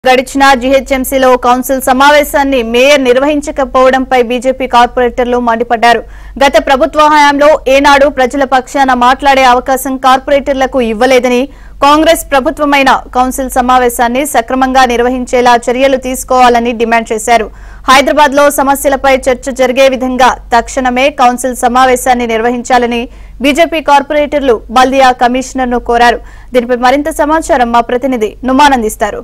గడిచిన జీహెచ్ఎంసీలో కౌన్సిల్ సమావేశాన్ని మేయర్ నిర్వహించకపోవడంపై బీజేపీ కార్పొరేటర్లు మండిపడ్డారు గత ప్రభుత్వ హయాంలో ఏనాడు ప్రజల పక్షాన మాట్లాడే అవకాశం కార్పొరేటర్లకు ఇవ్వలేదని కాంగ్రెస్ ప్రభుత్వమైన కౌన్సిల్ సమావేశాన్ని సక్రమంగా నిర్వహించేలా చర్యలు తీసుకోవాలని డిమాండ్ చేశారు హైదరాబాద్ లో సమస్యలపై చర్చ జరిగే విధంగా తక్షణమే కౌన్సిల్ సమావేశాన్ని నిర్వహించాలని బీజేపీ కార్పొరేటర్లు బల్దియా కమిషనర్ ను కోరారు దీనిపై మరింత సమాచారం మా ప్రతినిధి నుమానందిస్తారు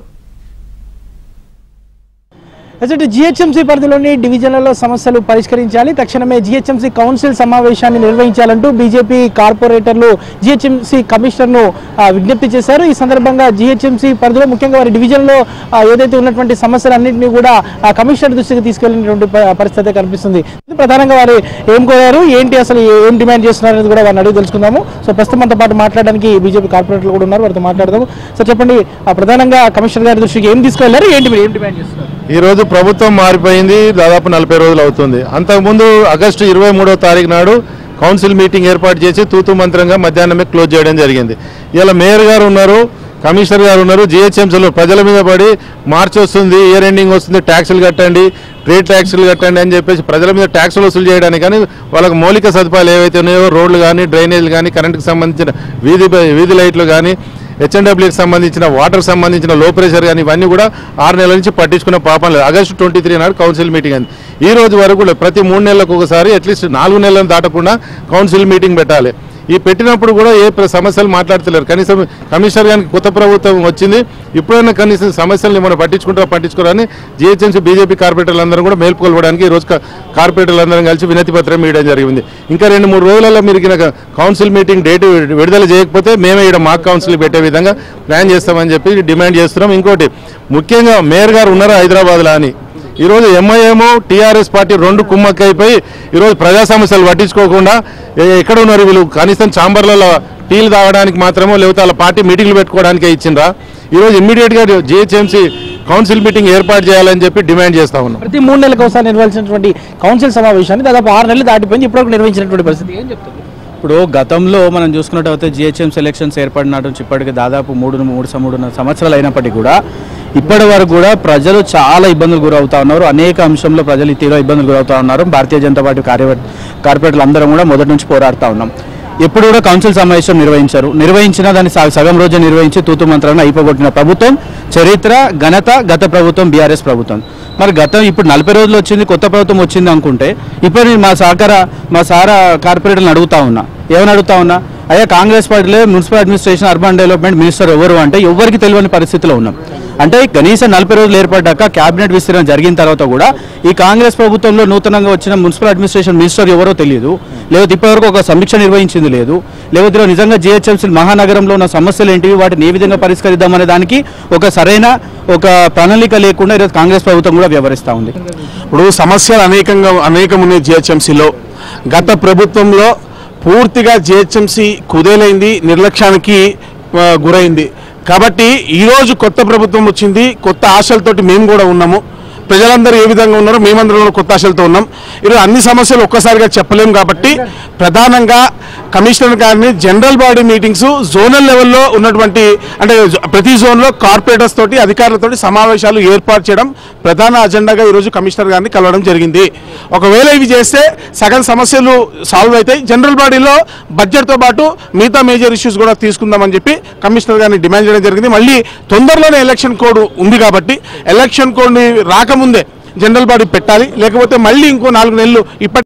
అయితే జిహెచ్ఎంసీ పరిధిలోని డివిజన్లలో సమస్యలు పరిష్కరించాలి తక్షణమే జిహెచ్ఎంసీ కౌన్సిల్ సమావేశాన్ని నిర్వహించాలంటూ బీజేపీ కార్పొరేటర్లు జిహెచ్ఎంసీ కమిషనర్ను ఆ, విజ్ఞప్తి చేశారు ఈ సందర్భంగా జిహెచ్ఎంసీ పరిధిలో ముఖ్యంగా వారి డివిజన్లో ఆ, ఏదైతే ఉన్నటువంటి సమస్యలన్నింటినీ కూడా ఆ, కమిషనర్ దృష్టికి తీసుకెళ్లినటువంటి ప- పరిస్థితి కనిపిస్తుంది ప్రధానంగా వారు ఏం కోరారు ఏంటి అసలు ఏం డిమాండ్ చేస్తున్నారు అనేది కూడా వారిని అడిగి తెలుసుకుందాము సో ప్రస్తుతం మనతో పాటు మాట్లాడడానికి బీజేపీ కార్పొరేటర్లు కూడా ఉన్నారు వారితో మాట్లాడదాము సో చెప్పండి ఆ, ప్రధానంగా కమిషనర్ గారి దృష్టికి ఏం తీసుకెళ్లారు ఏంటి మీరు ఏం డిమాండ్ చేస్తున్నారు ఈ రోజు ప్రభుత్వం మారిపోయింది దాదాపు నలభై రోజులు అవుతుంది అంతకుముందు ఆగస్టు ఇరవై మూడో తారీఖు నాడు కౌన్సిల్ మీటింగ్ ఏర్పాటు చేసి తూతు మంత్రంగా మధ్యాహ్నమే క్లోజ్ చేయడం జరిగింది ఇలా మేయర్ గారు ఉన్నారు కమిషనర్ గారు ఉన్నారు జిహెచ్ఎంసీలో ప్రజల మీద పడి మార్చి వస్తుంది ఇయర్ ఎండింగ్ వస్తుంది ట్యాక్సులు కట్టండి ట్రేడ్ ట్యాక్సులు కట్టండి అని చెప్పేసి ప్రజల మీద ట్యాక్సులు వసూలు చేయడానికి కానీ వాళ్ళకి మౌలిక సదుపాయాలు ఏవైతే ఉన్నాయో రోడ్లు కానీ డ్రైనేజీలు కానీ కరెంటుకు సంబంధించిన వీధి వీధి లైట్లు కానీ హెచ్ఎన్డబ్ల్యూకి సంబంధించిన వాటర్ సంబంధించిన లో ప్రెషర్ కానీ ఇవన్నీ కూడా ఆరు నెలల నుంచి పట్టించుకున్న పాపం లేదు ఆగస్టు ట్వంటీ త్రీ నాడు కౌన్సిల్ మీటింగ్ అయింది ఈ రోజు వరకు కూడా ప్రతి మూడు నెలలకు ఒకసారి అట్లీస్ట్ నాలుగు నెలలను దాటకుండా కౌన్సిల్ మీటింగ్ పెట్టాలి ఈ పెట్టినప్పుడు కూడా ఏ ప్ర- సమస్యలు మాట్లాడతలేరు కనీసం కమిషనర్ గారికి కొత్త ప్రభుత్వం వచ్చింది ఇప్పుడైనా కనీసం సమస్యల్ని మనం పట్టించుకుంటారా పట్టించుకోరని జిహెచ్ఎంసీ బీజేపీ కార్పొరేటర్లు అందరూ కూడా మేల్కొల్పడానికి ఈ రోజు కా- కార్పొరేటర్లు అందరం కలిసి వినతి పత్రం ఇవ్వడం జరిగింది ఇంకా రెండు మూడు రోజులలో మీరు గినక కౌన్సిల్ మీటింగ్ డేట్ విడుదల చేయకపోతే మేమే ఇక్కడ మాక్ కౌన్సిల్ పెట్టే విధంగా ప్లాన్ చేస్తామని చెప్పి డిమాండ్ చేస్తున్నాం ఇంకోటి ముఖ్యంగా మేయర్ గారు ఉన్నారు హైదరాబాద్లో అని ఈరోజు ఎంఐఎం టీఆర్ఎస్ పార్టీ రెండు కుమ్మక్కైపోయి ఈరోజు ప్రజా సమస్యలు పట్టించుకోకుండా ఎ- ఎక్కడ ఉన్నారు వీళ్ళు కనీసం ఛాంబర్లలో టీలు తాగడానికి మాత్రమో లేకపోతే వాళ్ళ పార్టీ మీటింగ్లు పెట్టుకోవడానికే ఇచ్చిండ్రా ఈరోజు ఇమ్మీడియట్గా జిహెచ్ఎంసీ కౌన్సిల్ మీటింగ్ ఏర్పాటు చేయాలని చెప్పి డిమాండ్ చేస్తా ఉన్నాం ప్రతి మూడు నెలలకు ఒకసారి నిర్వహించినటువంటి కౌన్సిల్ సమావేశాన్ని దాదాపు ఆరు నెలలు దాటిపోయింది ఇప్పటివరకు నిర్వహించినటువంటి పరిస్థితి ఏం చెప్తారు ఇప్పుడు గతంలో మనం చూసుకున్నట్టయితే జిహెచ్ఎం సెలక్షన్స్ ఏర్పడినట్టు నుంచి ఇప్పటికి దాదాపు మూడు మూడు సం- మూడున్నర సంవత్సరాలు అయినప్పటికీ కూడా ఇప్పటి వరకు కూడా ప్రజలు చాలా ఇబ్బందులు గురవుతా ఉన్నారు అనేక అంశంలో ప్రజలు తీవ్ర ఇబ్బందులు గురవుతా ఉన్నారు భారతీయ జనతా పార్టీ కార్య కార్పొరేటర్లు అందరం కూడా మొదటి నుంచి పోరాడుతూ ఉన్నాం ఎప్పుడు కూడా కౌన్సిల్ సమావేశం నిర్వహించారు నిర్వహించినా దాన్ని స- సగం రోజు నిర్వహించి తూతు మంత్రాన్ని అయిపోగొట్టిన ప్రభుత్వం చరిత్ర ఘనత గత ప్రభుత్వం బీఆర్ఎస్ ప్రభుత్వం మరి గతం ఇప్పుడు నలభై రోజులు వచ్చింది కొత్త ప్రభుత్వం వచ్చింది అనుకుంటే ఇప్పుడు నేను మా సహకార మా సారా కార్పొరేటర్లను అడుగుతా ఉన్నా ఏమని అడుగుతా ఉన్నా అయ్యా కాంగ్రెస్ పార్టీలో municipal administration urban development minister ఎవరు అంటే ఎవరికి తెలియని పరిస్థితిలో ఉన్నాం అంటే కనీసం నలభై రోజులు ఏర్పడ్డాక కేబినెట్ విస్తరణ జరిగిన తర్వాత కూడా ఈ కాంగ్రెస్ ప్రభుత్వంలో నూతనంగా వచ్చిన మున్సిపల్ అడ్మినిస్ట్రేషన్ మినిస్టర్ ఎవరో తెలియదు లేకపోతే ఇప్పటివరకు ఒక సమీక్ష నిర్వహించింది లేదు లేకపోతే ఈరోజు నిజంగా జిహెచ్ఎంసీ మహానగరంలో ఉన్న సమస్యలు ఏంటివి వాటిని ఏ విధంగా పరిష్కరిద్దామనే దానికి ఒక సరైన ఒక ప్రణాళిక లేకుండా ఈరోజు కాంగ్రెస్ ప్రభుత్వం కూడా వ్యవహరిస్తూ ఉంది ఇప్పుడు సమస్యలు అనేకంగా అనేకం ఉన్నాయి జిహెచ్ఎంసీలో గత ప్రభుత్వంలో పూర్తిగా జిహెచ్ఎంసీ కుదేలైంది నిర్లక్ష్యానికి ఆ, గురైంది కాబట్టి ఈరోజు కొత్త ప్రభుత్వం వచ్చింది కొత్త ఆశలతోటి మేము కూడా ఉన్నాము ప్రజలందరూ ఏ విధంగా ఉన్నారో మేమందరం కూడా కొత్త ఆశలతో ఉన్నాం ఈరోజు అన్ని సమస్యలు ఒక్కసారిగా చెప్పలేము కాబట్టి ప్రధానంగా కమిషనర్ గారిని జనరల్ బాడీ మీటింగ్స్ జోనల్ లెవెల్లో ఉన్నటువంటి అంటే జో- ప్రతి జోన్లో కార్పొరేటర్స్ తోటి అధికారులతోటి సమావేశాలు ఏర్పాటు చేయడం ప్రధాన అజెండాగా ఈరోజు కమిషనర్ గారిని కలవడం జరిగింది ఒకవేళ ఇవి చేస్తే సగం సమస్యలు సాల్వ్ అవుతాయి జనరల్ బాడీలో బడ్జెట్తో పాటు మిగతా మేజర్ ఇష్యూస్ కూడా తీసుకుందామని చెప్పి కమిషనర్ గారిని డిమాండ్ చేయడం జరిగింది మళ్ళీ తొందరలోనే ఎలక్షన్ కోడ్ ఉంది కాబట్టి ఎలక్షన్ కోడ్ని రాకముందే జనరల్ బాడీ పెట్టాలి లేకపోతే మళ్ళీ ఇంకో నాలుగు నెలలు ఇప్పటి